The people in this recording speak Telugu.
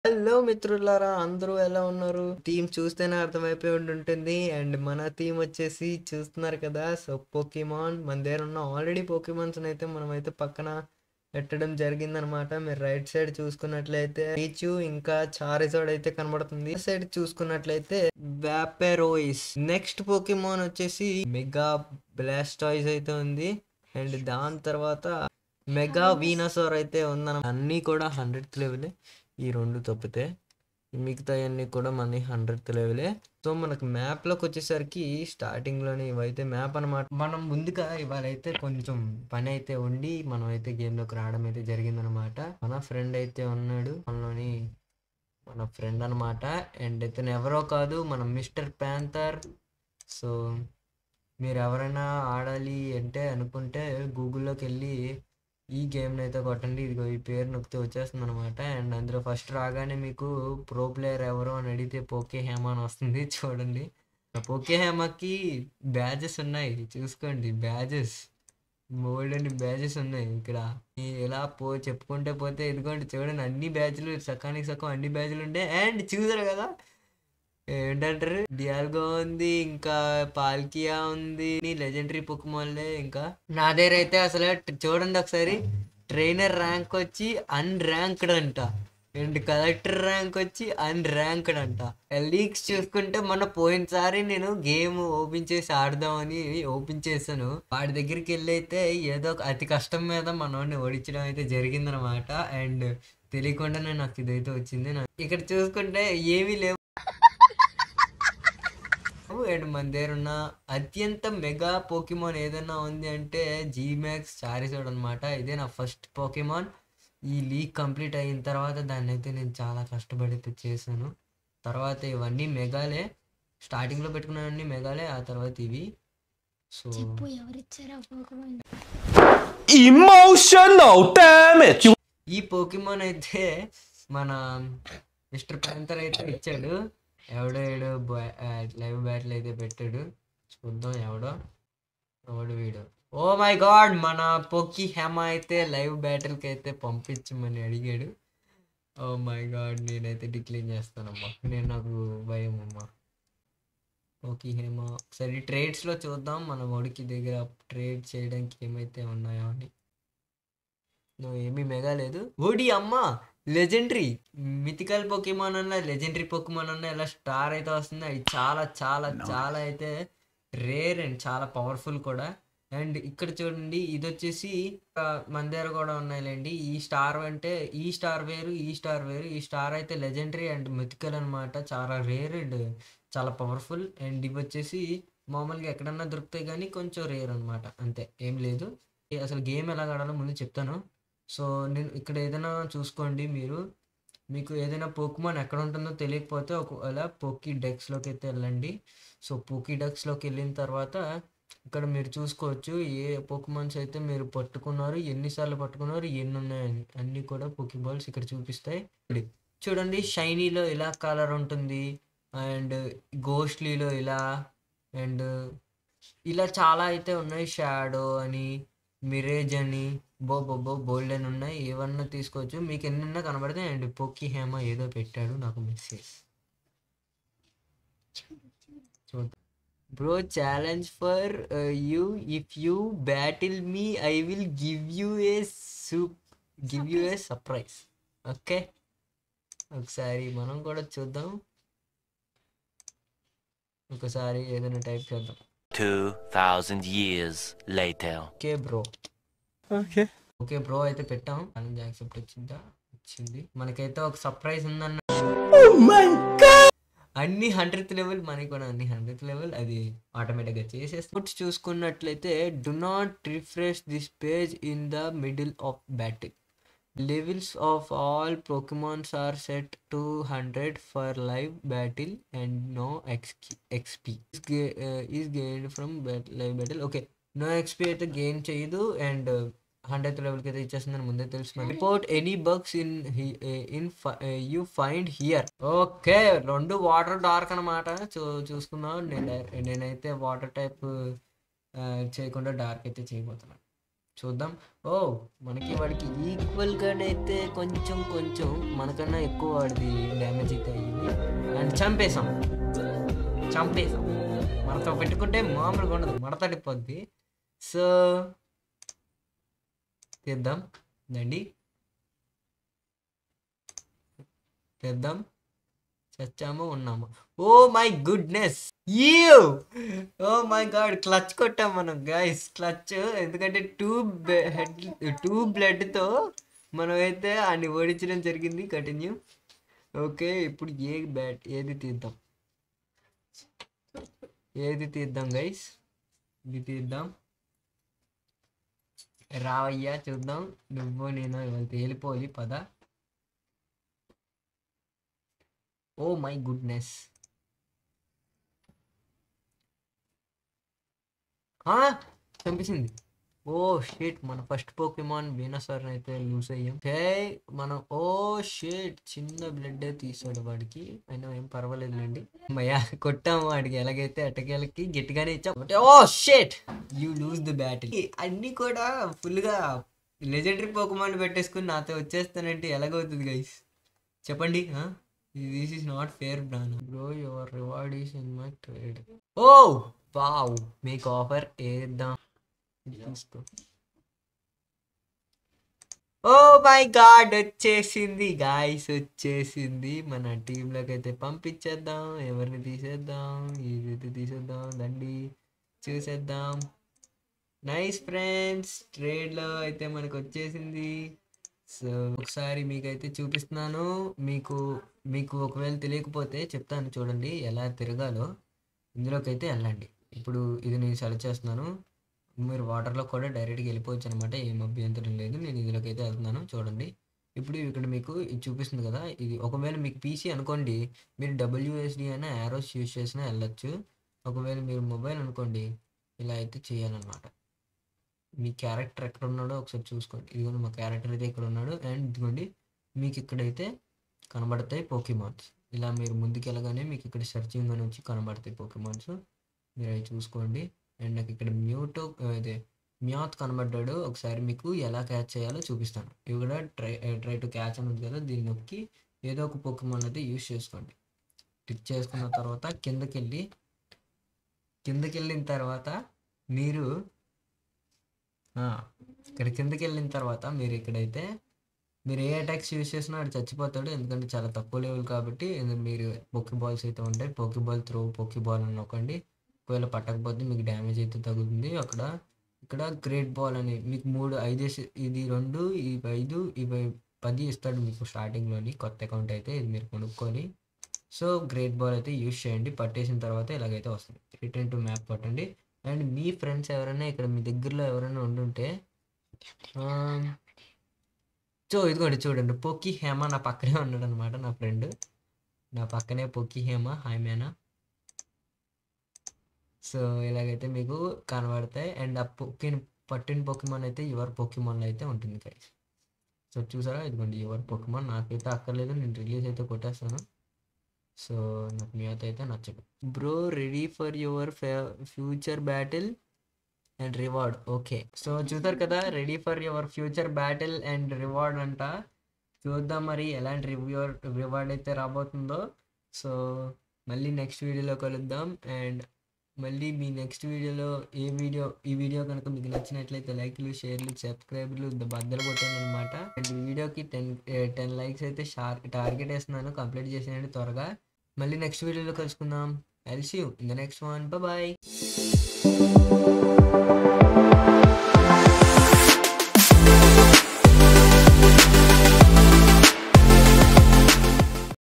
హలో మిత్రులారా అందరూ ఎలా ఉన్నారు టీం చూస్తేనే అర్థమైపోయి ఉంటుంది అండ్ మన టీం వచ్చేసి చూస్తున్నారు కదా సో పోకీమాన్ మన దగ్గర ఉన్న ఆల్రెడీ పోకీమాన్స్ అయితే మనం అయితే పక్కన పెట్టడం జరిగిందనమాట మీరు రైట్ సైడ్ చూసుకున్నట్లయితే రీచు ఇంకా చారిజోడ్ అయితే కనబడుతుంది సైడ్ చూసుకున్నట్లయితే వ్యాపెరోయిస్ నెక్స్ట్ పోకీమాన్ వచ్చేసి మెగా బ్లాస్టాయిస్ అయితే ఉంది అండ్ దాని తర్వాత మెగా వీనసోర్ అయితే ఉందన్న అన్నీ కూడా హండ్రెడ్ లెవెలే ఈ రెండు తప్పితే మిగతా అన్ని కూడా మన హండ్రెడ్ లెవెలే సో మనకు మ్యాప్ లోకి వచ్చేసరికి స్టార్టింగ్ లోనే ఇవైతే మ్యాప్ అన్నమాట మనం ముందుగా ఇవాళ అయితే కొంచెం పని అయితే ఉండి మనం అయితే గేమ్ లోకి రావడం అయితే జరిగిందనమాట మన ఫ్రెండ్ అయితే ఉన్నాడు మనలోని మన ఫ్రెండ్ అన్నమాట అండ్ ఇతను ఎవరో కాదు మన మిస్టర్ ప్యాంథర్ సో మీరు ఎవరైనా ఆడాలి అంటే అనుకుంటే గూగుల్లోకి వెళ్ళి ఈ గేమ్ని అయితే కొట్టండి ఇదిగో ఈ పేరు నొక్కితే వచ్చేస్తుంది అనమాట అండ్ అందులో ఫస్ట్ రాగానే మీకు ప్రో ప్లేయర్ ఎవరు అని అడిగితే పోకే హేమ అని వస్తుంది చూడండి ఆ పోకే హేమకి బ్యాజెస్ ఉన్నాయి చూసుకోండి బ్యాజెస్ మోల్డ్ అని బ్యాజెస్ ఉన్నాయి ఇక్కడ ఈ ఇలా పో చెప్పుకుంటే పోతే ఇదిగోండి చూడండి అన్ని బ్యాచ్లు సకానికి సగం అన్ని బ్యాచ్లు ఉంటాయి అండ్ చూసారు కదా ఏంటంటారు డియాల్గో ఉంది ఇంకా పాల్కియా ఉంది లెజెండరీ పొక్కుమాలే ఇంకా నా దగ్గర అయితే అసలు ట- చూడండి ఒకసారి ట్రైనర్ ర్యాంక్ వచ్చి అన్ ర్యాంక్డ్ అంట అండ్ కలెక్టర్ ర్యాంక్ వచ్చి అన్ ర్యాంక్డ్ అంట లీక్స్ చూసుకుంటే మొన్న పోయినసారి నేను గేమ్ ఓపెన్ చేసి ఆడదామని ఓపెన్ చేశాను వాడి దగ్గరికి వెళ్ళి అయితే ఏదో ఒక అతి కష్టం మీద మనోడిని ఓడించడం అయితే జరిగిందనమాట అండ్ తెలియకుండానే నాకు ఇదైతే వచ్చింది నా- ఇక్కడ చూసుకుంటే ఏమీ లేవు అండ్ మన దగ్గర ఉన్న అత్యంత మెగా పోకిమాన్ ఏదైనా ఉంది అంటే జీమాక్స్ చారిసోడ్ అనమాట ఇదే నా ఫస్ట్ పోకిమాన్ ఈ లీగ్ కంప్లీట్ అయిన తర్వాత దాన్ని అయితే నేను చాలా కష్టపడి అయితే చేశాను తర్వాత ఇవన్నీ మెగాలే స్టార్టింగ్లో పెట్టుకున్నవన్నీ మెగాలే ఆ తర్వాత ఇవి సో చెప్పు ఎవరిచ్చారా పోకమని Emotional damage. ఈ పోకిమాన్ అయితే మన మిస్టర్ ప్యాంతర్ అయితే ఇచ్చాడు ఎవడో ఏడో లైవ్ బ్యాటిల్ అయితే పెట్టాడు చూద్దాం ఎవడో ఎవడు వీడు ఓ మై గాడ్ మన పొక్కి హేమ అయితే లైవ్ బ్యాటిల్కి అయితే పంపించమని అడిగాడు ఓ మై గాడ్ నేనైతే డిక్లైన్ చేస్తానమ్మా నేను నాకు భయం అమ్మా ఓకే హేమ ఒకసారి ట్రేడ్స్లో చూద్దాం మన ఒడికి దగ్గర ట్రేడ్ చేయడానికి ఏమైతే ఉన్నాయో అని నువ్వు ఏమీ మెగా లేదు ఓడి అమ్మ లెజెండరీ మిథికల్ పొకిమాన్ అన్న లెజెండరీ పొకిమాన్ అన్న ఇలా స్టార్ అయితే వస్తుంది అవి చాలా చాలా చాలా అయితే రేర్ అండ్ చాలా పవర్ఫుల్ కూడా అండ్ ఇక్కడ చూడండి ఇది వచ్చేసి ఆ, మన దగ్గర కూడా ఉన్నాయిలేండి ఈ స్టార్ అంటే ఈ స్టార్ వేరు ఈ స్టార్ వేరు ఈ స్టార్ అయితే లెజెండరీ అండ్ మిథికల్ అన్నమాట చాలా రేర్ అండ్ చాలా పవర్ఫుల్ అండ్ ఇవి వచ్చేసి మామూలుగా ఎక్కడన్నా దొరుకుతాయి కానీ కొంచెం రేర్ అన్నమాట అంతే ఏం లేదు ఏ- అసలు గేమ్ ఎలా ఆడాలో ముందు చెప్తాను సో నేను ఇక్కడ ఏదైనా చూసుకోండి మీరు మీకు ఏదైనా పోకుమాన్ ఎక్కడ ఉంటుందో తెలియకపోతే ఒకవేళ పోకీ డెక్స్లోకి అయితే వెళ్ళండి సో పోకీ డెక్స్లోకి వెళ్ళిన తర్వాత ఇక్కడ మీరు చూసుకోవచ్చు ఏ పోకుమాన్స్ అయితే మీరు పట్టుకున్నారు ఎన్నిసార్లు పట్టుకున్నారు ఎన్ని ఉన్నాయని అన్నీ కూడా పోకీ బాల్స్ ఇక్కడ చూపిస్తాయి చూడండి షైనీలో ఇలా కలర్ ఉంటుంది అండ్ గోస్ట్లీలో ఇలా అండ్ ఇలా చాలా అయితే ఉన్నాయి షాడో అని మిరేజ్ అని బో బో బో బోల్డ్ అని ఉన్నాయి ఏమన్నా తీసుకోవచ్చు మీకు ఎన్నన్నా కనబడితే అండ్ పొక్కి హేమ ఏదో పెట్టాడు నాకు message bro challenge for you if you battle me I will give you a soup give you a surprise okay ఒకసారి మనం కూడా చూద్దాం ఒకసారి ఏదైనా టైప్ చేద్దాం 2,000 years later. Okay bro Okay. Okay bro అయితే పెట్టాం ఛాలెంజ్ యాక్సెప్ట్ వచ్చిందా వచ్చింది మనకైతే ఒక సర్ప్రైజ్ ఉందన్న అన్ని హండ్రెడ్ లెవెల్ మనకి కూడా అన్ని హండ్రెడ్ లెవెల్ అది ఆటోమేటిక్ గా చేసేస్తాం చూసుకున్నట్లయితే do not refresh this page in the middle of battle levels of all Pokemons are set to hundred for live battle and no XP XP is gain from live battle okay no XP అయితే గెయిన్ చేయదు అండ్ హండ్రెడ్ లెవెల్కి అయితే ఇచ్చేస్తుందని ముందే తెలుసు మరి report any bugs in in you find here okay రెండు వాటర్ డార్క్ అనమాట చూ చూసుకుందాం నేను నేనైతే వాటర్ టైప్ చేయకుండా డార్క్ అయితే చేయబోతున్నాను చూద్దాం ఓ మనకి వాడికి ఈక్వల్ గానైతే కొంచెం కొంచెం మనకన్నా ఎక్కువ వాడిది డ్యామేజ్ అయితే అయ్యింది అండ్ చంపేసాం చంపేసాం మనతో పెట్టుకుంటే మామూలుగా ఉండదు మడతడిపోద్ది సో తీద్దాం దండి తెద్దాం చచ్చాము ఉన్నాము oh my goodness you oh my god clutch కొట్టాం మనం గైస్ క్లచ్ ఎందుకంటే టూ హెడ్ టూ బ్లడ్తో మనం అయితే అన్ని ఓడించడం జరిగింది కంటిన్యూ ఓకే ఇప్పుడు ఏ బ్యాట్ ఏది తీద్దాం ఏది తీద్దాం గైస్ ఇది తీద్దాం రావయ్యా చూద్దాం నువ్వు నేను ఇవాళ తేలిపోయి పద ఓ మై గుడ్నెస్ చంపేసింది ఓ షేట్ మన ఫస్ట్ పోకిమాన్ వీనసార్ అయితే లూజ్ అయ్యాం హే మనం ఓ షేట్ చిన్న బ్లడ్ తీసాడు వాడికి అయినా ఏం పర్వాలేదులేండి అమ్మయ్యా కొట్టాం వాడికి ఎలాగైతే అటకేలకి గట్టిగానే ఇచ్చాం అంటే oh shit you lose the battle అన్ని కూడా ఫుల్గా లెజెండరీ పోకమాన్ పెట్టేసుకుని నాతో వచ్చేస్తానంటే ఎలాగవుతుంది గైస్ చెప్పండి దిస్ ఈస్ నాట్ ఫేర్ బ్రాన్ bro your reward is in my trade oh wow మీకు ఆఫర్ ఏద్దాం ఇది తీసుకో ఓ మై గాడ్ వచ్చేసింది గాయస్ వచ్చేసింది మన టీంలోకి అయితే పంపించేద్దాం ఎవరిని తీసేద్దాం ఇది తీసేద్దాం దండి చూసేద్దాం నైస్ ఫ్రెండ్స్ ట్రేడ్లో అయితే మనకు వచ్చేసింది సో ఒకసారి మీకైతే చూపిస్తున్నాను మీకు మీకు ఒకవేళ తెలియకపోతే చెప్తాను చూడండి ఎలా తిరగాలో ఇందులోకి అయితే వెళ్ళండి ఇప్పుడు ఇది నేను సెలెక్ట్ చేస్తున్నాను మీరు వాటర్లో కూడా డైరెక్ట్గా వెళ్ళిపోవచ్చు అనమాట ఏం అభ్యంతరం లేదు నేను ఇందులోకి అయితే వెళ్తున్నాను చూడండి ఇప్పుడు ఇక్కడ మీకు ఇది చూపిస్తుంది కదా ఇది ఒకవేళ మీకు పీసీ అనుకోండి మీరు డబ్ల్యూఎస్డి అయినా యారోస్ యూస్ చేసినా వెళ్ళొచ్చు ఒకవేళ మీరు మొబైల్ అనుకోండి ఇలా అయితే చేయాలన్నమాట మీ క్యారెక్టర్ ఎక్కడ ఉన్నాడో ఒకసారి చూసుకోండి ఇదిగోండి మా క్యారెక్టర్ అయితే ఇక్కడ ఉన్నాడు అండ్ ఇదిగోండి మీకు ఇక్కడైతే కనబడతాయి పోకీమాన్స్ ఇలా మీరు ముందుకు వెళ్ళగానే మీకు ఇక్కడ సెర్చింగ్ అని వచ్చి కనబడతాయి పోకీమాన్స్ మీరు అవి చూసుకోండి అండ్ నాకు ఇక్కడ మ్యూటో అదే మ్యాత్ కనబడ్డాడు ఒకసారి మీకు ఎలా క్యాచ్ చేయాలో చూపిస్తాను ఇవి కూడా ట్రై ట్రై టు క్యాచ్ అని ఉంది కదా దీన్ని నొక్కి ఏదో ఒక పోకీమాన్ అయితే యూస్ చేసుకోండి టిక్ చేసుకున్న తర్వాత కిందకి వెళ్ళి కిందకి వెళ్ళిన తర్వాత మీరు ఆ, ఇక్కడ కిందకి వెళ్ళిన తర్వాత మీరు ఇక్కడైతే మీరు ఏ అటాక్స్ యూస్ చేసినా ఆడు చచ్చిపోతాడు ఎందుకంటే చాలా తక్కువ లెవెల్ కాబట్టి ఇందులో మీరు పోకీ బాల్స్ అయితే ఉంటాయి poke ball throw poke ball అని నొక్కండి ఒకవేళ పట్టకపోతే మీకు డ్యామేజ్ అయితే తగులుతుంది అక్కడ ఇక్కడ గ్రేట్ బాల్ అని మీకు మూడు ఐదు వేసి- ఇది రెండు ఈ ఐదు ఇవి పది ఇస్తాడు మీకు స్టార్టింగ్లోని కొత్త అకౌంట్ అయితే ఇది మీరు కొనుక్కొని సో గ్రేట్ బాల్ అయితే యూస్ చేయండి పట్టేసిన తర్వాత ఇలాగైతే వస్తుంది రిటర్న్ టు మ్యాప్ పట్టండి అండ్ మీ ఫ్రెండ్స్ ఎవరైనా ఇక్కడ మీ దగ్గరలో ఎవరైనా ఉండుంటే ఆ, సో ఇదిగోండి చూడండి పొక్కి హేమ నా పక్కనే ఉన్నాడు అనమాట నా ఫ్రెండ్ నా పక్కనే పొక్కి హేమ హాయ్ మేనా సో ఇలాగైతే మీకు కనబడతాయి అండ్ ఆ పొక్కిన పట్టిన పొక్కిమాన్ అయితే యువర్ పొక్కిమాన్ అయితే ఉంటుంది గైస్ సో చూసారా ఇదిగోండి యువర్ పొక్కిమాన్ నాకైతే అక్కర్లేదు నేను రిలీజ్ అయితే కొట్టేస్తాను సో నాకు మ్యూత్ అయితే నచ్చదు bro ready for your future battle and reward okay so చూసారు కదా ready for your future battle and reward అంట చూద్దాం మరి ఎలాంటి రివ్యూ రివార్డ్ అయితే రాబోతుందో సో మళ్ళీ నెక్స్ట్ వీడియోలో కలుద్దాం అండ్ మళ్ళీ మీ నెక్స్ట్ వీడియోలో ఏ వీడియో ఈ వీడియో కనుక మీకు నచ్చినట్లయితే లైక్లు షేర్లు సబ్స్క్రైబ్లు బద్దలు కొట్టాను అనమాట అండ్ ఈ వీడియోకి టెన్ టెన్ లైక్స్ అయితే షార్ టార్గెట్ వేస్తున్నాను కంప్లీట్ చేసేయండి త్వరగా మళ్ళీ నెక్స్ట్ వీడియోలో కలుసుకుందాం ఎల్సీ in the next one bye